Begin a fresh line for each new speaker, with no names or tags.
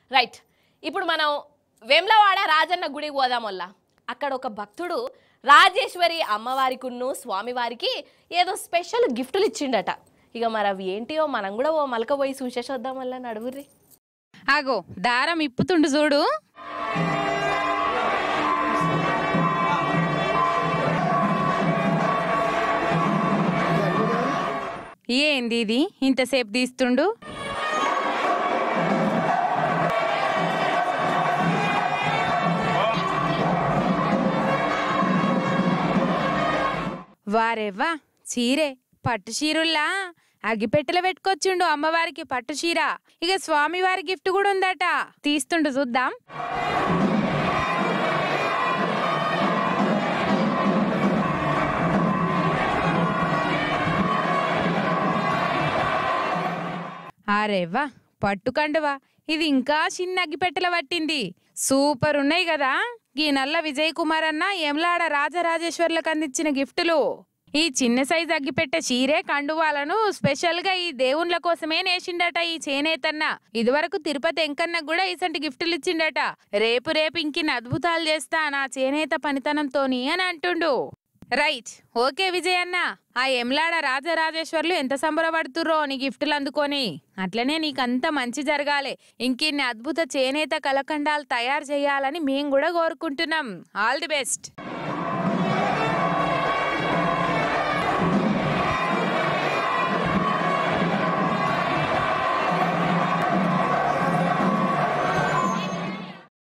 right ఇప్పుడు మనం వేమ్లవాడ రాజన్న గుడికి పోదాం వల్ల అక్కడ ఒక భక్తుడు రాజేశ్వరి అమ్మవారికును స్వామివారికి ఏదో స్పెషల్ గిఫ్టులు ఇచ్చిండట ఇక మరి అవి ఏంటియో మనం కూడా ఓ మలక పోయి చూసేసొద్దాం వల్ల నడువుర్రి
ఆగో దారం ఇప్పుతుండు చూడు ఏంది ఇది ఇంతసేపు తీస్తుండు వారెవ్వా చీరే పట్టు చీరుల్లా అగ్గిపెట్టెలు పెట్టుకొచ్చిండు అమ్మవారికి పట్టు చీర ఇక స్వామివారి గిఫ్ట్ కూడా ఉందట తీస్తుండు చూద్దాం అరేవా పట్టుకండువా ఇది ఇంకా చిన్న అగ్గిపెట్టెల పట్టింది సూపర్ ఉన్నాయి కదా ఈ నల్ల విజయ్ కుమార్ అన్న ఎమ్లాడ రాజరాజేశ్వర్లకు అందించిన గిఫ్టులు ఈ చిన్న సైజ్ అగ్గిపెట్టె చీరే కండువాలను స్పెషల్ గా ఈ దేవుళ్ళ కోసమే నేసిండట ఈ చేనేతన్న ఇదివరకు తిరుపతి ఎంకన్న కూడా ఇసంటి గిఫ్టులు ఇచ్చిండట రేపు రేపు ఇంకిన్ని అద్భుతాలు చేస్తా నా చేనేత పనితనంతోని అని అంటుండు రైట్ ఓకే విజయ్ అన్న ఆ ఎమ్లాడ రాజరాజేశ్వర్లు ఎంత సంబరపడుతుర్రో నీ గిఫ్టులు అందుకొని అట్లనే నీకంత మంచి జరగాలి ఇంకిన్ని అద్భుత చేనేత కలకండాలు తయారు చేయాలని మేం కూడా కోరుకుంటున్నాం ఆల్ ది బెస్ట్